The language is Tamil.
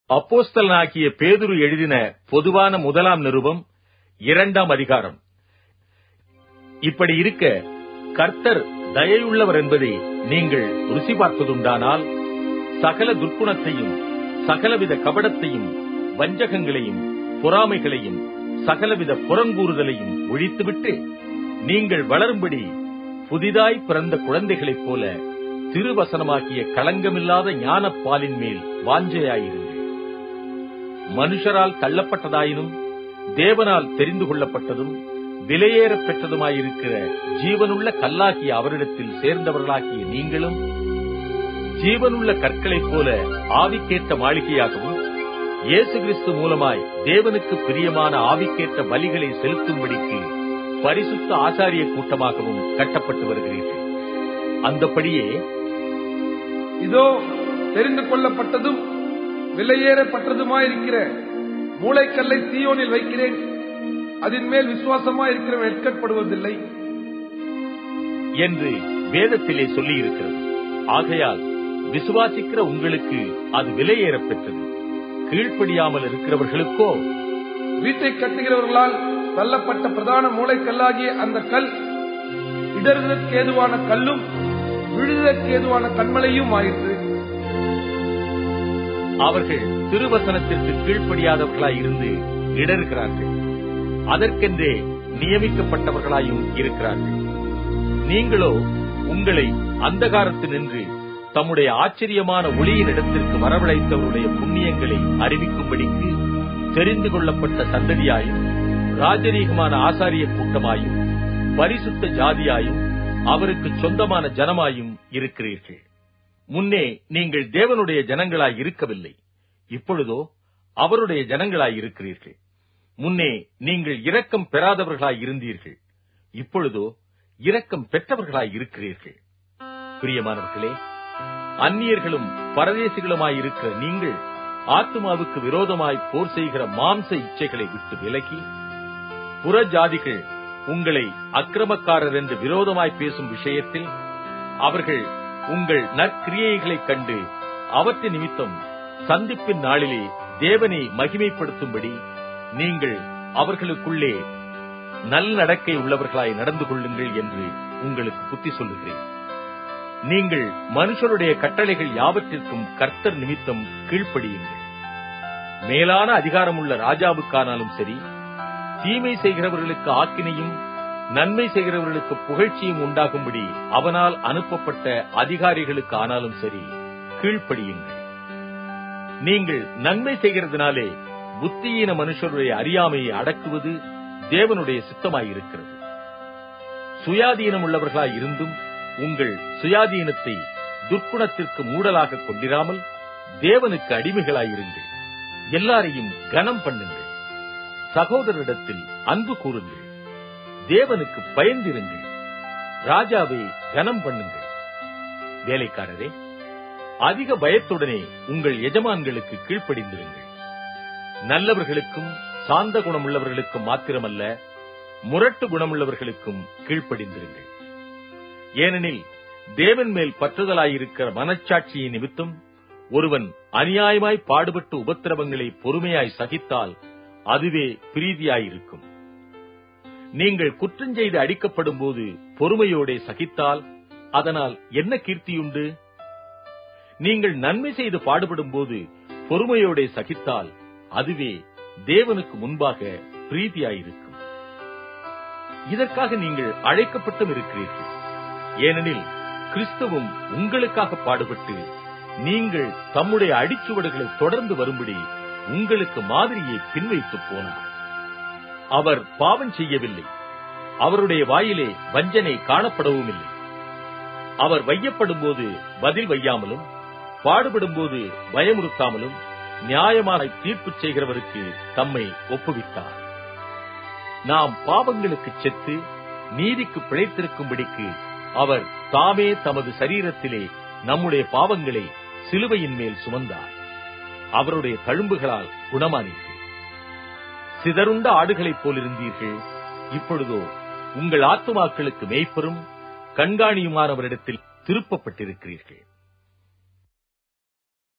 அப்போஸ்தலனாகிய பேதுரு எழுதின பொதுவான முதலாம் நிருபம் இரண்டாம் அதிகாரம் இப்படி இருக்க கர்த்தர் தயையுள்ளவர் என்பதை நீங்கள் ருசி பார்த்ததுண்டானால் சகல துர்க்குணத்தையும் சகலவித கபடத்தையும் வஞ்சகங்களையும் பொறாமைகளையும் சகலவித புறங்கூறுதலையும் ஒழித்துவிட்டு நீங்கள் வளரும்படி புதிதாய் பிறந்த குழந்தைகளைப் போல திருவசனமாகிய களங்கமில்லாத ஞானப்பாலின் மேல் வாஞ்சையாயிருங்கள் மனுஷரால் தள்ளப்பட்டதாயினும் தேவனால் தெரிந்து கொள்ளப்பட்டதும் விலையேறப் பெற்றதுமாயிருக்கிற ஜீவனுள்ள கல்லாகிய அவரிடத்தில் சேர்ந்தவர்களாகிய நீங்களும் ஜீவனுள்ள கற்களைப் போல ஆவிக்கேற்ற மாளிகையாகவும் இயேசு கிறிஸ்து மூலமாய் தேவனுக்கு பிரியமான ஆவிக்கேற்ற பலிகளை செலுத்தும்படிக்கு பரிசுத்த ஆசாரிய கூட்டமாகவும் கட்டப்பட்டு வருகிறீர்கள் அந்தப்படியே இதோ தெரிந்து கொள்ளப்பட்டதும் விலையேறப்பட்டதுமாயிருக்கிற மூளைக்கல்லை சீயோனில் வைக்கிறேன் அதன் மேல் விசுவாசமாய் இருக்கிறவன் வெட்கப்படுவதில்லை என்று வேதத்திலே சொல்லியிருக்கிறது ஆகையால் விசுவாசிக்கிற உங்களுக்கு அது விலையேறப் பெற்றது கீழ்ப்படியாமல் இருக்கிறவர்களுக்கோ வீட்டை கட்டுகிறவர்களால் தள்ளப்பட்ட பிரதான மூளைக்கல்லாகிய அந்த கல் இடறுதற்கு ஏதுவான கல்லும் விழுதற்கு ஏதுவான கண்மலையும் ஆயிற்று அவர்கள் திருவசனத்திற்கு கீழ்ப்படியாதவர்களாய் இருந்து இடறுகிறார்கள் அதற்கென்றே நியமிக்கப்பட்டவர்களாயும் இருக்கிறார்கள் நீங்களோ உங்களை அந்தகாரத்தில் நின்று தம்முடைய ஆச்சரியமான ஒளியின் இடத்திற்கு வரவழைத்தவருடைய புண்ணியங்களை அறிவிக்கும்படிக்கு தெரிந்து கொள்ளப்பட்ட சந்ததியாயும் ராஜரீகமான ஆசாரிய கூட்டமாயும் பரிசுத்த ஜாதியாயும் அவருக்கு சொந்தமான ஜனமாயும் இருக்கிறீர்கள் முன்னே நீங்கள் தேவனுடைய ஜனங்களாய் இருக்கவில்லை இப்பொழுதோ அவருடைய ஜனங்களாய் இருக்கிறீர்கள் முன்னே நீங்கள் இரக்கம் பெறாதவர்களாய் இருந்தீர்கள் இப்பொழுதோ இரக்கம் பெற்றவர்களாய் இருக்கிறீர்கள் பிரியமானவர்களே அந்நியர்களும் பரதேசிகளுமாயிருக்கிற நீங்கள் ஆத்மாவுக்கு விரோதமாய் போர் செய்கிற மாம்ச இச்சைகளை விட்டு விலகி புற ஜாதிகள் உங்களை அக்கிரமக்காரர் என்று விரோதமாய் பேசும் விஷயத்தில் அவர்கள் உங்கள் நற்கிரியைகளைக் கண்டு அவற்றின் நிமித்தம் சந்திப்பின் நாளிலே தேவனை மகிமைப்படுத்தும்படி நீங்கள் அவர்களுக்குள்ளே நல்லடக்கை உள்ளவர்களாய் நடந்து கொள்ளுங்கள் என்று உங்களுக்கு புத்தி சொல்லுகிறேன் நீங்கள் மனுஷருடைய கட்டளைகள் யாவற்றிற்கும் கர்த்தர் நிமித்தம் கீழ்ப்படியுங்கள் மேலான அதிகாரமுள்ள ராஜாவுக்கானாலும் சரி தீமை செய்கிறவர்களுக்கு ஆக்கினையும் நன்மை செய்கிறவர்களுக்கு புகழ்ச்சியும் உண்டாகும்படி அவனால் அனுப்பப்பட்ட அதிகாரிகளுக்கு ஆனாலும் சரி கீழ்ப்படியுங்கள் நீங்கள் நன்மை செய்கிறதுனாலே புத்தியீன மனுஷருடைய அறியாமையை அடக்குவது தேவனுடைய சித்தமாயிருக்கிறது சுயாதீனம் உள்ளவர்களாய் இருந்தும் உங்கள் சுயாதீனத்தை துர்க்குணத்திற்கு மூடலாக கொண்டிராமல் தேவனுக்கு அடிமைகளாயிருங்கள் எல்லாரையும் கனம் பண்ணுங்கள் சகோதரரிடத்தில் அன்பு கூறுங்கள் தேவனுக்கு பயந்திருங்கள் ராஜாவை கனம் பண்ணுங்கள் வேலைக்காரரே அதிக பயத்துடனே உங்கள் எஜமான்களுக்கு கீழ்ப்படிந்திருங்கள் நல்லவர்களுக்கும் சாந்த குணமுள்ளவர்களுக்கும் மாத்திரமல்ல முரட்டு குணமுள்ளவர்களுக்கும் கீழ்ப்படிந்திருங்கள் ஏனெனில் தேவன் மேல் பற்றுதலாயிருக்கிற மனச்சாட்சியின் நிமித்தம் ஒருவன் அநியாயமாய் பாடுபட்டு உபத்திரவங்களை பொறுமையாய் சகித்தால் அதுவே பிரீதியாயிருக்கும் நீங்கள் குற்றஞ்செய்து அடிக்கப்படும் போது பொறுமையோடே சகித்தால் அதனால் என்ன கீர்த்தியுண்டு நீங்கள் நன்மை செய்து பாடுபடும் போது பொறுமையோடே சகித்தால் அதுவே தேவனுக்கு முன்பாக பிரீதியாயிருக்கும் இதற்காக நீங்கள் அழைக்கப்பட்டும் இருக்கிறீர்கள் ஏனெனில் கிறிஸ்துவும் உங்களுக்காக பாடுபட்டு நீங்கள் தம்முடைய அடிச்சுவடுகளை தொடர்ந்து வரும்படி உங்களுக்கு மாதிரியை பின்வைத்து போனார் அவர் பாவம் செய்யவில்லை அவருடைய வாயிலே வஞ்சனை காணப்படவும் இல்லை அவர் வையப்படும் போது பதில் வையாமலும் பாடுபடும் போது பயமுறுத்தாமலும் நியாயமான தீர்ப்பு செய்கிறவருக்கு தம்மை ஒப்புவித்தார் நாம் பாவங்களுக்கு செத்து நீதிக்கு பிழைத்திருக்கும்படிக்கு அவர் தாமே தமது சரீரத்திலே நம்முடைய பாவங்களை சிலுவையின் மேல் சுமந்தார் அவருடைய தழும்புகளால் குணமானீர்கள் சிதறுண்ட ஆடுகளைப் போலிருந்தீர்கள் இப்பொழுதோ உங்கள் ஆத்துமாக்களுக்கு மேய்ப்பரும் கண்காணியுமானவரிடத்தில் திருப்பப்பட்டிருக்கிறீர்கள்